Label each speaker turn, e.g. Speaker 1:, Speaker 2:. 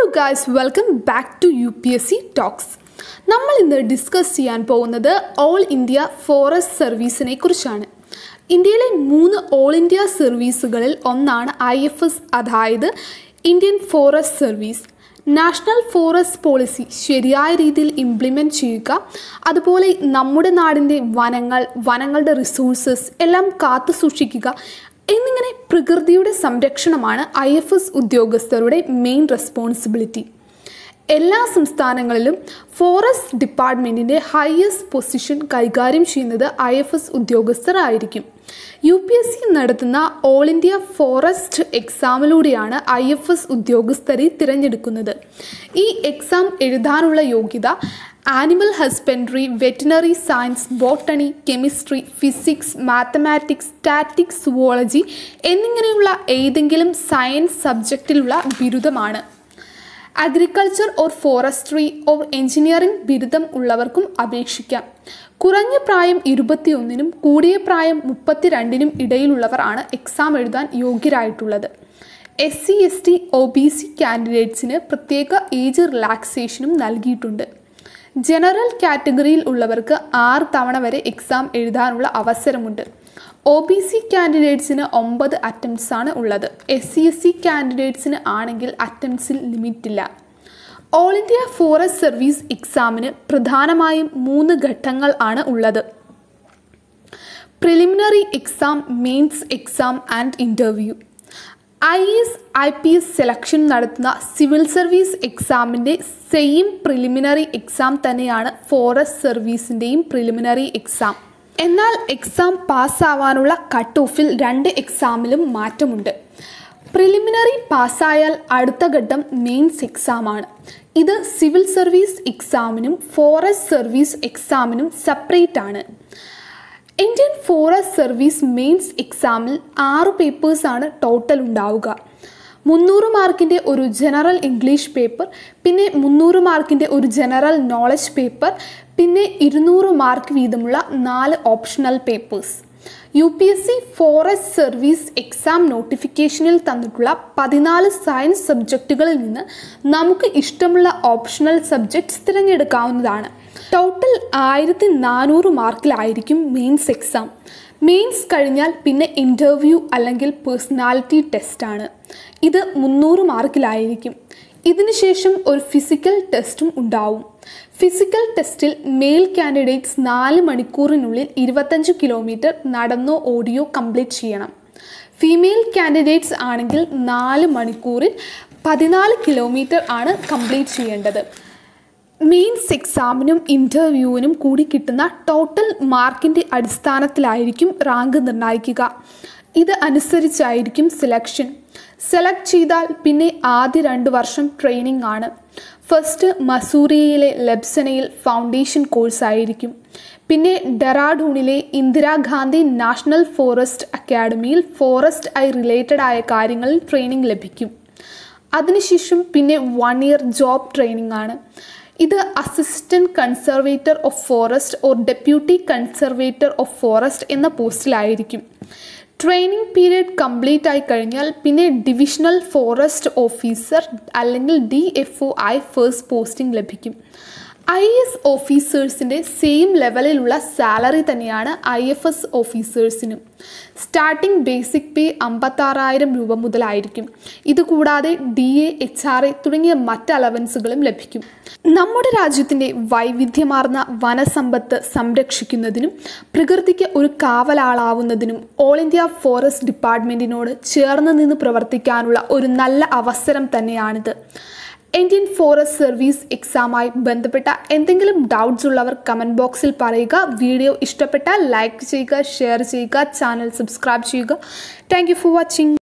Speaker 1: hello guys welcome back to U P S C talks നമ്മൾ ഇന്ന് discuss ചെയ്യാൻ പോകുന്നത് ഓൾ ഇന്ത്യ ഫോറസ്റ്റ് സർവീസിനെ കുറിച്ചാണ് ഇന്ത്യയിലെ മൂന്ന് ഓൾ ഇന്ത്യ സർവീസുകളിൽ ഒന്നാണ് ഐ എഫ് എസ് അതായത് Indian forest service national forest policy ശരിയായ രീതിയിൽ ഇംപ്ലിമെൻറ്റ് ചെയ്യുക അതുപോലെ നമ്മുടെ നാടിൻ്റെ വനങ്ങൾ വനങ്ങളുടെ റിസോഴ്സസ് എല്ലാം കാത്തു സൂക്ഷിക്കുക എന്നിങ്ങനെ പ്രകൃതിയുടെ സംരക്ഷണമാണ് ഐ എഫ് എസ് ഉദ്യോഗസ്ഥരുടെ മെയിൻ റെസ്പോൺസിബിലിറ്റി എല്ലാ സംസ്ഥാനങ്ങളിലും ഫോറസ്റ്റ് ഡിപ്പാർട്ട്മെൻറ്റിൻ്റെ ഹയസ്റ്റ് പൊസിഷൻ കൈകാര്യം ചെയ്യുന്നത് ഐ എഫ് എസ് ഉദ്യോഗസ്ഥർ ആയിരിക്കും യു പി എസ് സി നടത്തുന്ന ഓൾ ഇന്ത്യ ഫോറസ്റ്റ് എക്സാമിലൂടെയാണ് ഐ എഫ് എസ് ഉദ്യോഗസ്ഥരെ തിരഞ്ഞെടുക്കുന്നത് ഈ എക്സാം എഴുതാനുള്ള യോഗ്യത animal husbandry veterinary science botany chemistry physics mathematics statics zoology എന്നിങ്ങനെയുള്ള ഏതെങ്കിലും സയൻസ് സബ്ജക്റ്റിലുള്ള ബിരുദമാണ് agriculture or forestry or engineering ബിരുദം ഉള്ളവർക്കും അപേക്ഷിക്കാം കുറഞ്ഞ പ്രായം ഇരുപത്തിയൊന്നിനും കൂടിയ പ്രായം മുപ്പത്തിരണ്ടിനും ഇടയിലുള്ളവർ ആണ് എക്സാം എഴുതാൻ യോഗ്യരായിട്ടുള്ളത് S C S T O B C കാൻഡിഡേറ്റ്സിന് പ്രത്യേക ഏജ് റിലാക്സേഷനും നൽകിയിട്ടുണ്ട് ജനറൽ കാറ്റഗറിയിൽ ഉള്ളവർക്ക് ആറ് തവണ വരെ എക്സാം എഴുതാനുള്ള അവസരമുണ്ട് ഒ ബി സി കാൻഡിഡേറ്റ്സിന് ഒമ്പത് അറ്റംപ്റ്റ്സ് ആണ് ഉള്ളത് എസ് സി എസ് സി കാൻഡിഡേറ്റ്സിന് ആണെങ്കിൽ അറ്റംപ്റ്റ്സിൽ ലിമിറ്റില്ല ഓൾ ഇന്ത്യ ഫോറസ്റ്റ് സർവീസ് എക്സാമിന് പ്രധാനമായും മൂന്ന് ഘട്ടങ്ങൾ ആണ് ഉള്ളത് preliminary exam mains exam and interview I S I P S selection നടത്തുന്ന സിവിൽ സർവീസ് എക്സാമിൻ്റെ സെയിം പ്രിലിമിനറി എക്സാം തന്നെയാണ് ഫോറസ്റ്റ് സർവീസിൻ്റെയും പ്രിലിമിനറി എക്സാം എന്നാൽ എക്സാം പാസ്സാവാനുള്ള കട്ട് ഓഫിൽ രണ്ട് എക്സാമിലും മാറ്റമുണ്ട് പ്രിലിമിനറി പാസ്സായാൽ അടുത്ത ഘട്ടം മെയിൻസ് എക്സാമാണ് ഇത് സിവിൽ സർവീസ് എക്സാമിനും ഫോറസ്റ്റ് സർവീസ് എക്സാമിനും സെപ്പറേറ്റ് ആണ് ഇന്ത്യൻ ഫോറസ്റ്റ് സർവീസ് മെയിൻസ് എക്സാമിൽ ആറ് പേപ്പേഴ്സാണ് ടോട്ടൽ ഉണ്ടാവുക മുന്നൂറ് മാർക്കിൻ്റെ ഒരു ജനറൽ ഇംഗ്ലീഷ് പേപ്പർ പിന്നെ മുന്നൂറ് മാർക്കിൻ്റെ ഒരു ജനറൽ നോളജ് പേപ്പർ പിന്നെ ഇരുന്നൂറ് മാർക്ക് വീതമുള്ള നാല് optional papers U P S C forest service exam നോട്ടിഫിക്കേഷനിൽ തന്നിട്ടുള്ള പതിനാല് സയൻസ് സബ്ജക്റ്റുകളിൽ നിന്ന് നമുക്ക് ഇഷ്ടമുള്ള ഓപ്ഷണൽ സബ്ജക്ട്സ് തിരഞ്ഞെടുക്കാവുന്നതാണ് ടോട്ടൽ ആയിരത്തി നാനൂറ് മാർക്കിലായിരിക്കും മെയിൻസ് എക്സാം മെയിൻസ് കഴിഞ്ഞാൽ പിന്നെ ഇൻ്റർവ്യൂ അല്ലെങ്കിൽ പേഴ്സണാലിറ്റി ടെസ്റ്റാണ് ഇത് മുന്നൂറ് മാർക്കിലായിരിക്കും ഇതിനുശേഷം ഒരു ഫിസിക്കൽ ടെസ്റ്റും ഉണ്ടാവും ഫിസിക്കൽ ടെസ്റ്റിൽ മെയിൽ കാൻഡിഡേറ്റ്സ് നാല് മണിക്കൂറിനുള്ളിൽ ഇരുപത്തഞ്ച് കിലോമീറ്റർ നടന്നോ ഓടിയോ കംപ്ലീറ്റ് ചെയ്യണം ഫീമെയിൽ കാൻഡിഡേറ്റ്സ് ആണെങ്കിൽ നാല് മണിക്കൂറിൽ പതിനാല് കിലോമീറ്റർ ആണ് കംപ്ലീറ്റ് ചെയ്യേണ്ടത് മെയിൻസ് എക്സാമിനും ഇൻ്റർവ്യൂവിനും കൂടി കിട്ടുന്ന ടോട്ടൽ മാർക്കിൻ്റെ അടിസ്ഥാനത്തിലായിരിക്കും റാങ്ക് നിർണ്ണയിക്കുക ഇത് അനുസരിച്ചായിരിക്കും സെലക്ഷൻ സെലക്ട് ചെയ്താൽ പിന്നെ ആദ്യ രണ്ട് വർഷം ട്രെയിനിങ് ആണ് ഫസ്റ്റ് മസൂറിയയിലെ ലെബ്സനയിൽ ഫൗണ്ടേഷൻ കോഴ്സ് ആയിരിക്കും പിന്നെ ഡെറാഡൂണിലെ ഇന്ദിരാഗാന്ധി നാഷണൽ ഫോറസ്റ്റ് അക്കാഡമിയിൽ ഫോറസ്റ്റ് ആയി റിലേറ്റഡ് ആയ കാര്യങ്ങളിൽ ട്രെയിനിങ് ലഭിക്കും അതിനുശേഷം പിന്നെ വൺ ഇയർ ജോബ് ട്രെയിനിങ് ആണ് ഇത് assistant conservator of forest or deputy conservator of forest എന്ന പോസ്റ്റിലായിരിക്കും ട്രെയിനിങ് പീരീഡ് കംപ്ലീറ്റ് ആയി കഴിഞ്ഞാൽ പിന്നെ ഡിവിഷണൽ ഫോറസ്റ്റ് ഓഫീസർ അല്ലെങ്കിൽ ഡി എഫ് ഒ ആയി ഫസ്റ്റ് പോസ്റ്റിംഗ് ലഭിക്കും ഐ എസ് ഓഫീസേഴ്സിൻ്റെ സെയിം ലെവലിലുള്ള സാലറി തന്നെയാണ് ഐ എഫ് എസ് ഓഫീസേഴ്സിനും സ്റ്റാർട്ടിംഗ് ബേസിക് പേ അമ്പത്താറായിരം രൂപ മുതലായിരിക്കും ഇതുകൂടാതെ D A H R A തുടങ്ങിയ മറ്റ് അലവൻസുകളും ലഭിക്കും നമ്മുടെ രാജ്യത്തിൻ്റെ വൈവിധ്യമാർന്ന വനസമ്പത്ത് സംരക്ഷിക്കുന്നതിനും പ്രകൃതിക്ക് ഒരു കാവലാളാവുന്നതിനും ഓൾ ഇന്ത്യ ഫോറസ്റ്റ് ഡിപ്പാർട്ട്മെൻറ്റിനോട് ചേർന്ന് നിന്ന് പ്രവർത്തിക്കാനുള്ള ഒരു നല്ല അവസരം തന്നെയാണിത് ഇന്ത്യൻ ഫോറസ്റ്റ് സർവീസ് എക്സാമായി ബന്ധപ്പെട്ട എന്തെങ്കിലും ഡൗട്ട്സ് ഉള്ളവർ കമൻറ്റ് ബോക്സിൽ പറയുക വീഡിയോ ഇഷ്ടപ്പെട്ടാൽ ലൈക്ക് ചെയ്യുക ഷെയർ ചെയ്യുക ചാനൽ സബ്സ്ക്രൈബ് ചെയ്യുക താങ്ക് ഫോർ വാച്ചിങ്